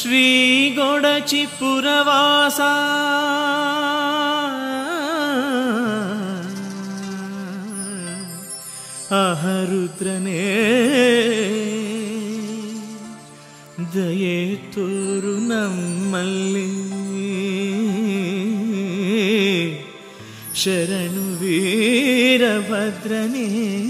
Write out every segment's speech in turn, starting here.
ಶ್ರೀಗೊಡಚಿಪುರವಾಸ ಅಹರುದ್ರನೇ ದಯೆ ತೋರು ನಮ್ಮಲ್ಲಿ ಶರಣು ವೀರಭದ್ರನೇ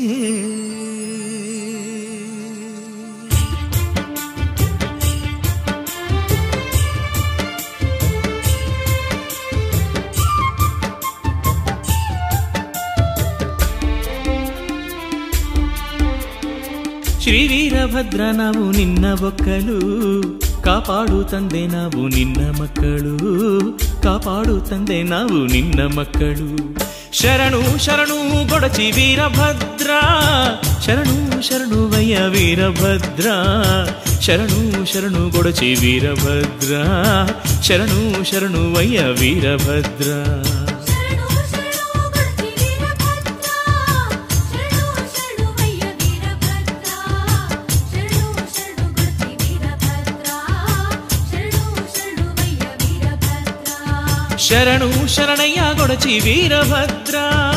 ಶ್ರೀ ವೀರಭದ್ರ ನಾವು ನಿನ್ನ ಒಕ್ಕಲು ಕಾಪಾಡು ತಂದೆ ನಾವು ನಿನ್ನ ಮಕ್ಕಳು ಕಾಪಾಡು ತಂದೆ ನಾವು ನಿನ್ನ ಮಕ್ಕಳು ಶರಣು ಶರಣು ಗೊಡಚಿ ವೀರಭದ್ರ ಶರಣು ಶರಣು ವಯ್ಯ ವೀರಭದ್ರ ಶರಣು ಶರಣು ಗೊಡಚಿ ವೀರಭದ್ರ ಶರಣು ಶರಣು ವಯ್ಯ ವೀರಭದ್ರ ಶರಣು ಶರಣು ಗಣತಿ ವೀರಭದ್ರ ಶರಣು ಶರಣು ವಯ್ಯ ವೀರಭದ್ರ ಶರಣು ಶರಣು ಗಣತಿ ವೀರಭದ್ರ ಶರಣು ಶರಣು ವಯ್ಯ ವೀರಭದ್ರ ಶರಣು ಶರಣಯ್ಯ ಗೊಡಚಿ ವೀರಭದ್ರ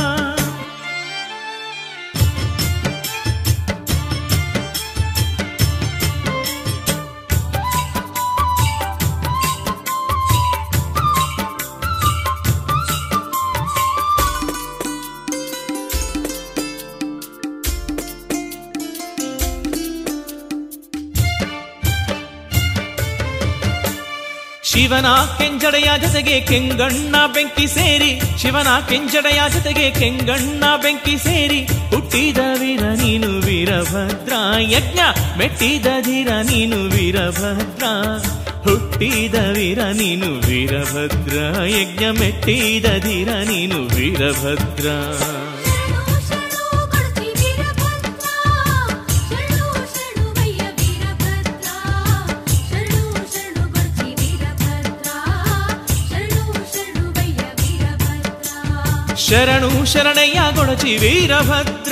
ಶಿವನ ಕೆಂಜಡೆಯ ಜೊತೆಗೆ ಕೆಂಗಣ್ಣ ಬೆಂಕಿ ಸೇರಿ ಶಿವನ ಕೆಂಜಡೆಯ ಜೊತೆಗೆ ಕೆಂಗಣ್ಣ ಬೆಂಕಿ ಸೇರಿ ಹುಟ್ಟಿದ ವೀರ ನೀನು ವೀರಭದ್ರ ಯಜ್ಞ ಮೆಟ್ಟಿದ ಧೀರ ನೀನು ವೀರಭದ್ರ ಹುಟ್ಟಿದ ವೀರ ನೀನು ವೀರಭದ್ರ ಯಜ್ಞ ಮೆಟ್ಟಿದ ಧೀರ ನೀನು ವೀರಭದ್ರ ಶರಣು ಶರಣು ಗಣತಿ ವೀರಭದ್ರ ಶರಣು ಶರಣು ವಯ್ಯ ವೀರಭದ್ರ ಶರಣು ಶರಣು ಗಣತಿ ವೀರಭದ್ರ ಶರಣು ಶರಣು ವಯ್ಯ ವೀರಭದ್ರ ಶರಣು ಶರಣಯ್ಯ ಗೊಡಚಿ ವೀರಭದ್ರ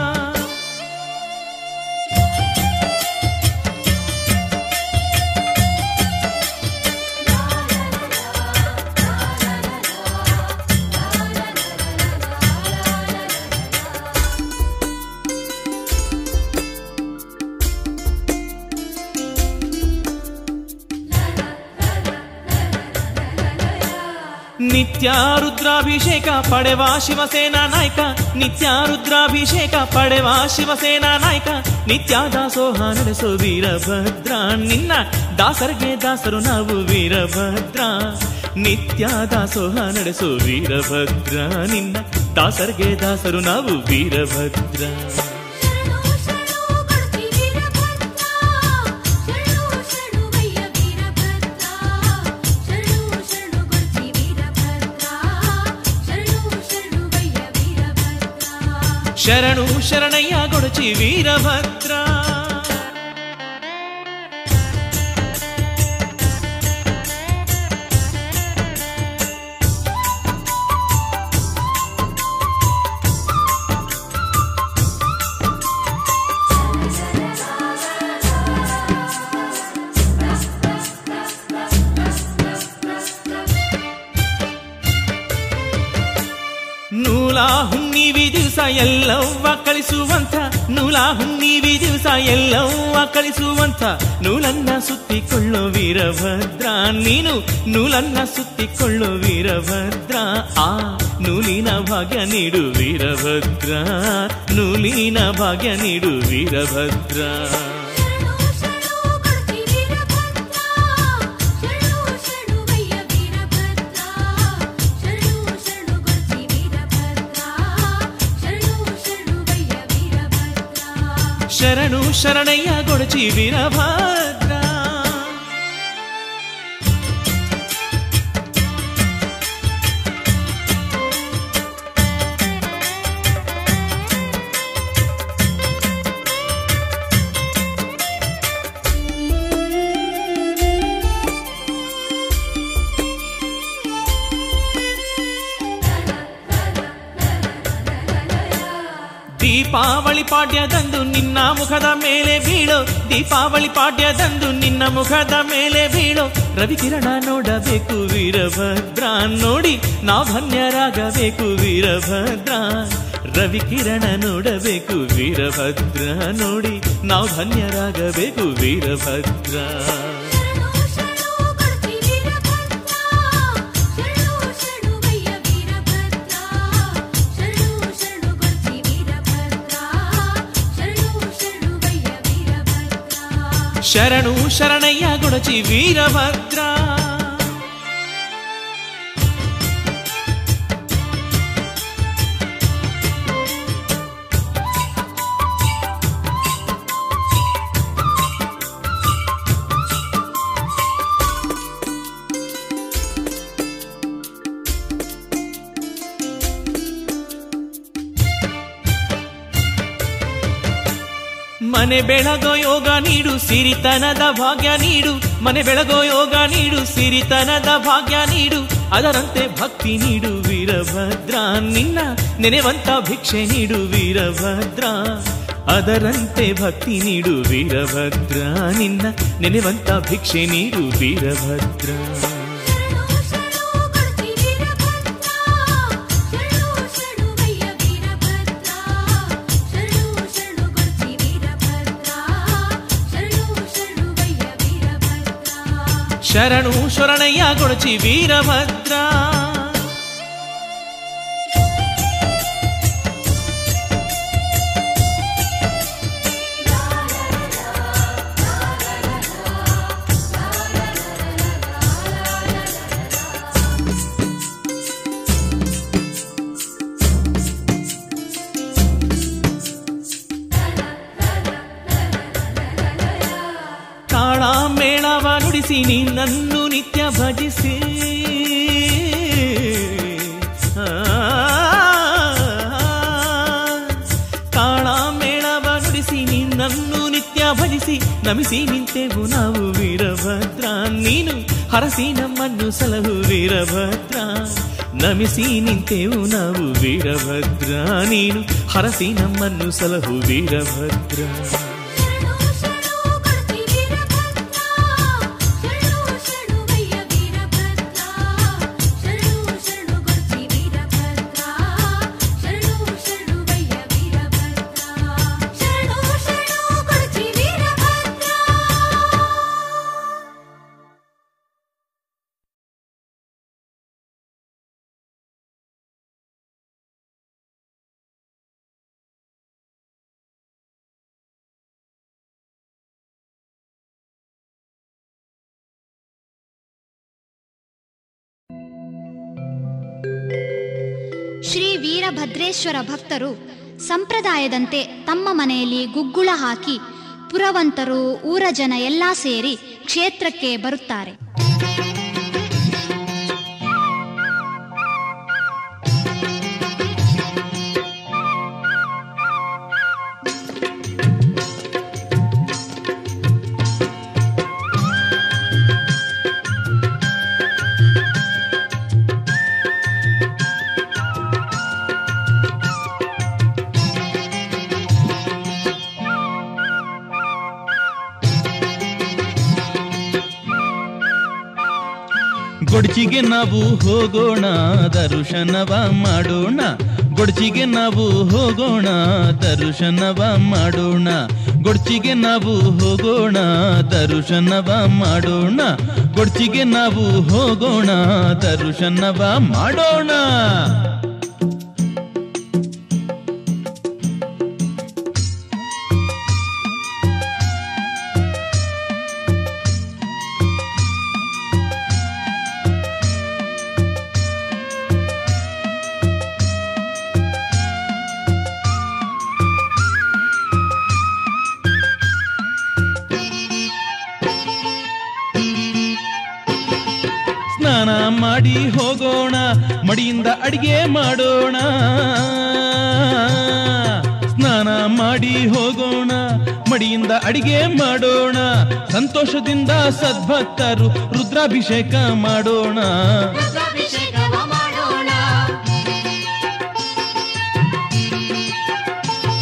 ನಿತ್ಯ ರುದ್ರಾಭಿಷೇಕ ಪಡೆವ ಶಿವಸೇನಾ ನಾಯಕ ನಿತ್ಯ ರುದ್ರಾಭಿಷೇಕ ಪಡೆವ ಶಿವಸೇನಾ ನಾಯಕ ನಿತ್ಯ ದಾಸೋಹ ನಡೆಸೋ ವೀರಭದ್ರ ನಿನ್ನ ದಾಸರಿಗೆ ದಾಸರು ನಾವು ವೀರಭದ್ರ ನಿತ್ಯ ದಾಸೋಹ ನಡೆಸೋ ವೀರಭದ್ರ ನಿನ್ನ ದಾಸರಿಗೆ ದಾಸರು ನಾವು ವೀರಭದ್ರ ಶರಣು ಶರಣು ಗಣತಿ ವೀರಭದ್ರ ಶರಣು ಶರಣು ವಯ್ಯ ವೀರಭದ್ರ ಶರಣು ಶರಣು ಗಣತಿ ವೀರಭದ್ರ ಶರಣು ಶರಣು ವಯ್ಯ ವೀರಭದ್ರ ಶರಣು ಶರಣಯ್ಯ ಗೊಡಚಿ ವೀರಭದ್ರ ನೂಲ ಹುಣ್ಣಿವಿ ದಿವಸ ಎಲ್ಲವ್ವ ಕಳಿಸುವಂತ ನೂಲ ಹುಣ್ಣಿವಿ ದಿವಸ ಎಲ್ಲವ್ವ ಕಳಿಸುವಂತ ನೂಲನ್ನ ಸುತ್ತಿಕೊಳ್ಳೋ ವೀರಭದ್ರ ನೀನು ನೂಲನ್ನ ಸುತ್ತಿಕೊಳ್ಳೋ ವೀರಭದ್ರ ಆ ನೂಲಿನ ಭಾಗ್ಯ ನೀಡು ವೀರಭದ್ರ ನೂಲಿನ ಭಾಗ್ಯ ನೀಡು ವೀರಭದ್ರ ಶರಣು ಶರಣು ಗಣತಿ ವೀರಭದ್ರ ಶರಣು ಶರಣು ವಯ್ಯ ವೀರಭದ್ರ ಶರಣು ಶರಣು ಗಣತಿ ವೀರಭದ್ರ ಶರಣು ಶರಣು ವಯ್ಯ ವೀರಭದ್ರ ಶರಣು ಶರಣಯ್ಯ ಗೊಡಚಿ ವೀರಭದ್ರ ದೀಪಾವಳಿ ಪಾಡ್ಯದಂದು ನಿನ್ನ ಮುಖದ ಮೇಲೆ ಬೀಳೋ ದೀಪಾವಳಿ ಪಾಡ್ಯದಂದು ನಿನ್ನ ಮುಖದ ಮೇಲೆ ಬೀಳೋ ರವಿಕಿರಣ ನೋಡಬೇಕು ವೀರಭದ್ರ ನೋಡಿ ನಾವು ಧನ್ಯರಾಗಬೇಕು ವೀರಭದ್ರ ರವಿಕಿರಣ ನೋಡಬೇಕು ವೀರಭದ್ರ ನೋಡಿ ನಾವು ಧನ್ಯರಾಗಬೇಕು ವೀರಭದ್ರ ಶರಣು ಶರಣು ಕೊಡ್ತಿ ವೀರಭದ್ರ ಶರಣು ಶರಣುವಯ್ಯ ವೀರಭದ್ರ ಶರಣು ಶರಣು ಕೊಡ್ತಿ ವೀರಭದ್ರ ಶರಣು ಶರಣುವಯ್ಯ ವೀರಭದ್ರ ಶರಣು ಶರಣಯ್ಯ ಗುಣಚಿ ವೀರಭದ್ರ ಮನೆ ಬೆಳಗೋ ಯೋಗ ನೀಡು ಸಿರಿತನದ ಭಾಗ್ಯ ನೀಡು ಮನೆ ಬೆಳಗೋ ಯೋಗ ನೀಡು ಸಿರಿತನದ ಭಾಗ್ಯ ನೀಡು ಅದರಂತೆ ಭಕ್ತಿ ನೀಡು ವೀರಭದ್ರ ನಿನ್ನ ನೆನೆವಂತ ಭಿಕ್ಷೆ ನೀಡು ವೀರಭದ್ರ ಅದರಂತೆ ಭಕ್ತಿ ನೀಡು ವೀರಭದ್ರ ನಿನ್ನ ನೆನೆವಂತ ಭಿಕ್ಷೆ ನೀಡು ವೀರಭದ್ರ ಶರಣು ಶರಣು ಕೊಡ್ತಿ ವೀರಭದ್ರ ಶರಣು ಶರಣುವಯ್ಯ ವೀರಭದ್ರ ಶರಣು ಶರಣು ಕೊಡ್ತಿ ವೀರಭದ್ರ ಶರಣು ಶರಣುವಯ್ಯ ವೀರಭದ್ರ ಶರಣು ಶರಣಯ್ಯ ಗುಣಚಿ ವೀರಭದ್ರ ತಾಳ ಮೇಳವ ನುಡಿಸಿ ನಿನ್ನನ್ನು ನಿತ್ಯ ಭಜಿಸಿ ಆ, ತಾಳ ಮೇಳವ ನುಡಿಸಿ ನಿನ್ನನ್ನು ನಿತ್ಯ ಭಜಿಸಿ ನಮಿಸಿ ನಿಂತೆವು ನಾವು ವೀರಭದ್ರ ನೀನು ಹರಸಿ ನಮ್ಮನ್ನು ಸಲಹು ವೀರಭದ್ರ ನಮಿಸಿ ನಿಂತೆವು ನಾವು ವೀರಭದ್ರ ನೀನು ಹರಸಿ ನಮ್ಮನ್ನು ಸಲಹು ವೀರಭದ್ರ ಶರಣು ಶರಣು ಕೊಡ್ತಿ ವೀರಭದ್ರ ಶರಣು ಶರಣುವಯ್ಯ ವೀರಭದ್ರ ಶರಣು ಶರಣು ಕೊಡ್ತಿ ವೀರಭದ್ರ ಶರಣು ಶರಣುವಯ್ಯ ವೀರಭದ್ರ ಶರಣು ಶರಣು ಕೊಡ್ತಿ ವೀರಭದ್ರ ಶ್ರೀ ವೀರಭದ್ರೇಶ್ವರ ಭಕ್ತರು ಸಂಪ್ರದಾಯದಂತೆ ತಮ್ಮ ಮನೆಯಲ್ಲಿ ಗುಗ್ಗುಳ ಹಾಕಿ ಪುರವಂತರು ಊರ ಜನ ಎಲ್ಲ ಸೇರಿ ಕ್ಷೇತ್ರಕ್ಕೆ ಬರುತ್ತಾರೆ ಗೊಡ್ಚಿಗೆ ನಾವು ಹೋಗೋಣ ದರ್ಶನವ ಮಾಡೋಣ ಗೊಡ್ಚಿಗೆ ನಾವು ಹೋಗೋಣ ದರ್ಶನವ ಮಾಡೋಣ ಗೊಡ್ಚಿಗೆ ನಾವು ಹೋಗೋಣ ದರ್ಶನವ ಮಾಡೋಣ ಗೊಡ್ಚಿಗೆ ನಾವು ಹೋಗೋಣ ದರ್ಶನವ ಮಾಡೋಣ ಸ್ನಾನ ಮಾಡಿ ಹೋಗೋಣ ಮಡಿಯಿಂದ ಅಡಿಗೆ ಮಾಡೋಣ ಸ್ನಾನ ಮಾಡಿ ಹೋಗೋಣ ಮಡಿಯಿಂದ ಅಡಿಗೆ ಮಾಡೋಣ ಸಂತೋಷದಿಂದ ಸದ್ಭಕ್ತರು ರುದ್ರಾಭಿಷೇಕ ಮಾಡೋಣ ರುದ್ರಾಭಿಷೇಕವ ಮಾಡೋಣ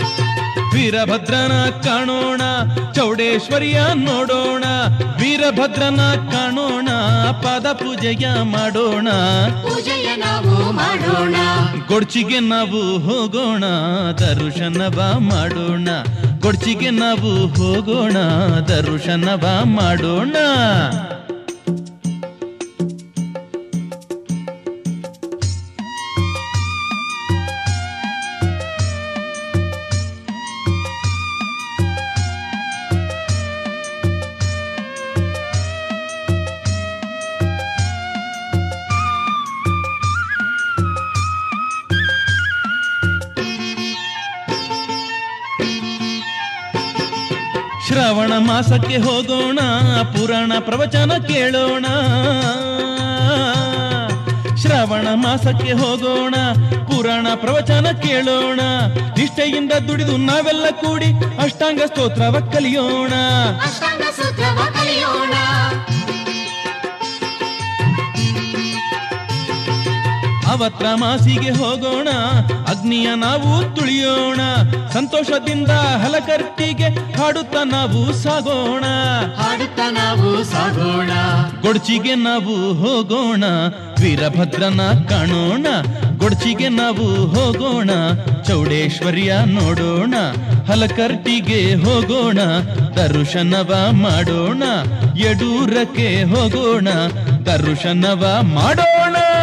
ವೀರಭದ್ರನ ಕಾಣೋಣ ಚೌಡೇಶ್ವರಿಯ ನೋಡೋಣ ವೀರಭದ್ರನ ಕಾಣೋಣ ಪಾದ ಪೂಜೆಯ ಮಾಡೋಣ ಪೂಜೆಯ ನಾವು ಮಾಡೋಣ ಗೊಡ್ಚಿಗೆ ನಾವು ಹೋಗೋಣ ದರ್ಶನವ ಮಾಡೋಣ ಗೊಡ್ಚಿಗೆ ನಾವು ಹೋಗೋಣ ದರ್ಶನವ ಮಾಡೋಣ ಶ್ರಾವಣ ಮಾಸಕ್ಕೆ ಹೋಗೋಣ ಪುರಾಣ ಪ್ರವಚನ ಕೇಳೋಣ ಶ್ರಾವಣ ಮಾಸಕ್ಕೆ ಹೋಗೋಣ ಪುರಾಣ ಪ್ರವಚನ ಕೇಳೋಣ ನಿಷ್ಠೆಯಿಂದ ದುಡಿದು ನಾವೆಲ್ಲ ಕೂಡಿ ಅಷ್ಟಾಂಗ ಸ್ತೋತ್ರವ ಕಲಿಯೋಣ ಅಷ್ಟಾಂಗ ಸೂತ್ರವ ಕಲಿಯೋಣ ಅವತ್ರ ಮಾಸಿಗೆ ಹೋಗೋಣ ಅಗ್ನಿಯ ನಾವು ತುಳಿಯೋಣ ಸಂತೋಷದಿಂದ ಹಲಕರ್ತಿಗೆ ಹಾಡುತ್ತಾ ನಾವು ಸಾಗೋಣ ಹಾಡುತ್ತಾ ನಾವು ಸಾಗೋಣ ಗೊಡ್ಚಿಗೆ ನಾವು ಹೋಗೋಣ ವೀರಭದ್ರನ ಕಾಣೋಣ ಗೊಡ್ಚಿಗೆ ನಾವು ಹೋಗೋಣ ಚೌಡೇಶ್ವರಿಯ ನೋಡೋಣ ಹಲಕರ್ಟಿಗೆ ಹೋಗೋಣ ದರ್ಶನವ ಮಾಡೋಣ ಯಡೂರಕ್ಕೆ ಹೋಗೋಣ ದರ್ಶನವ ಮಾಡೋಣ